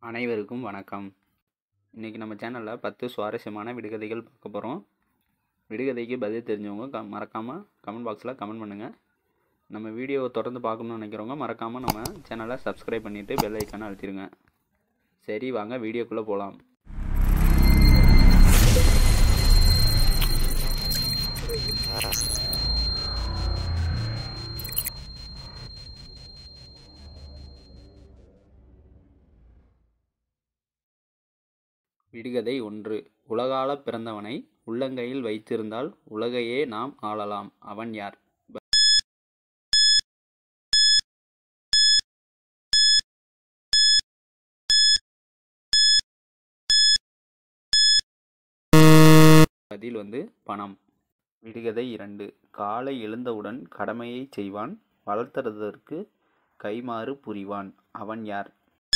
அனைவருக்கும் வணக்கம் இன்றைக்கி நம்ம சேனலில் பத்து சுவாரஸ்யமான விடுகதைகள் பார்க்க போகிறோம் விடுகதைக்கு பதில் தெரிஞ்சவங்க க மறக்காமல் கமெண்ட் பாக்ஸில் கமெண்ட் பண்ணுங்கள் நம்ம வீடியோவை தொடர்ந்து பார்க்கணும்னு நினைக்கிறவங்க மறக்காமல் நம்ம சேனலை சப்ஸ்கிரைப் பண்ணிவிட்டு பெல் ஐக்கானை அழுத்திடுங்க சரி வாங்க வீடியோக்குள்ளே போகலாம் விடுகதை ஒன்று உலகாளப் பிறந்தவனை உள்ளங்கையில் வைத்திருந்தால் உலகையே நாம் ஆளலாம் அவன் யார் ப- பதில் வந்து பணம் விடுகதை இரண்டு காலை எழுந்தவுடன் கடமையை செய்வான் வளர்த்துறதற்கு கைமாறு புரிவான் அவன் யார்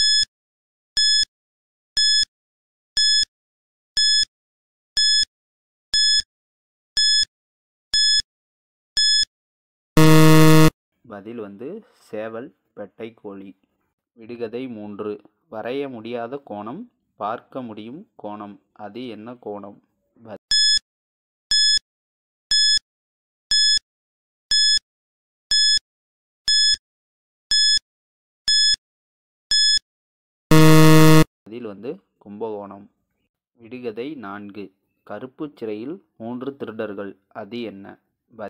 பதில் வந்து சேவல் பெட்டை கோழி விடுகதை மூன்று வரைய முடியாத கோணம் பார்க்க முடியும் கோணம் அது என்ன கோணம் ப- பதில் வந்து கும்பகோணம் விடுகதை நான்கு கருப்புச் சிறையில் மூன்று திருடர்கள் அது என்ன ப-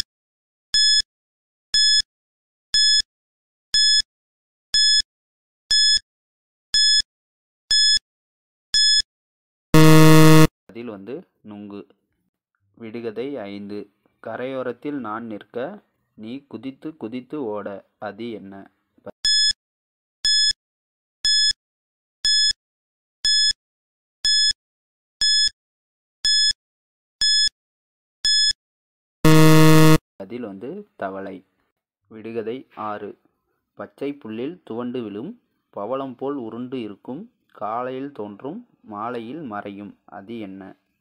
பதில் வந்து நுங்கு விடுகதை ஐந்து கரையோரத்தில் நான் நிற்க நீ குதித்து குதித்து ஓட அது என்ன ப- பதில் வந்து தவளை விடுகதை ஆறு பச்சை புல்லில் துவண்டு விழும் பவளம் போல் உருண்டு இருக்கும் காலையில் தோன்றும் மாலையில் மறையும் அது என்ன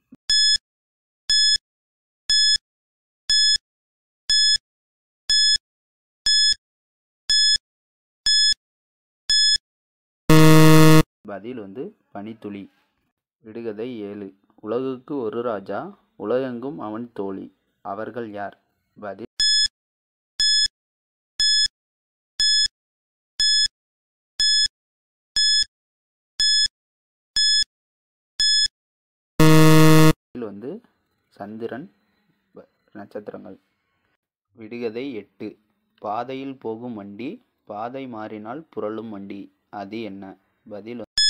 பதில் வந்து பனித்துளி விடுகதை ஏழு உலகுக்கு ஒரு ராஜா உலகெங்கும் அவன் தோழி அவர்கள் யார் பதில் பதில் வந்து சந்திரன் ப- நட்சத்திரங்கள் விடுகதை எட்டு பாதையில் போகும் வண்டி பாதை மாறினால் புரளும் வண்டி அது என்ன பதில் வந்து-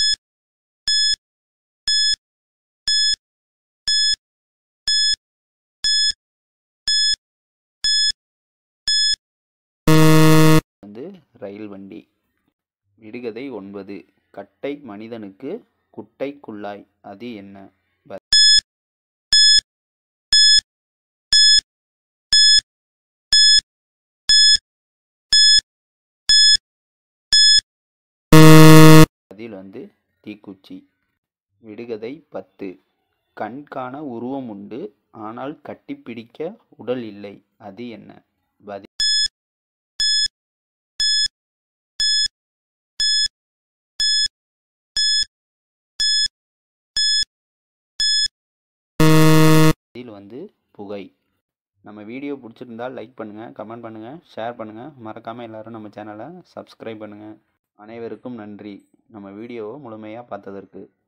வந்து ரயில் வண்டி விடுகதை ஒன்பது கட்டை மனிதனுக்கு குட்டை குள்ளாய் அது என்ன ப- பதில் வந்து தீக்குச்சி விடுகதை பத்து கண் காண உருவம் உண்டு ஆனால் கட்டிப்பிடிக்க உடல் இல்லை அது என்ன பதில் பதில் வந்து புகை நம்ம வீடியோ பிடிச்சிருந்தா லைக் பண்ணுங்கள் கமெண்ட் பண்ணுங்கள் ஷேர் பண்ணுங்கள் மறக்காமல் எல்லாரும் நம்ம சேனலை சப்ஸ்கிரைப் பண்ணுங்கள் அனைவருக்கும் நன்றி நம்ம வீடியோவை முழுமையாக பார்த்ததற்கு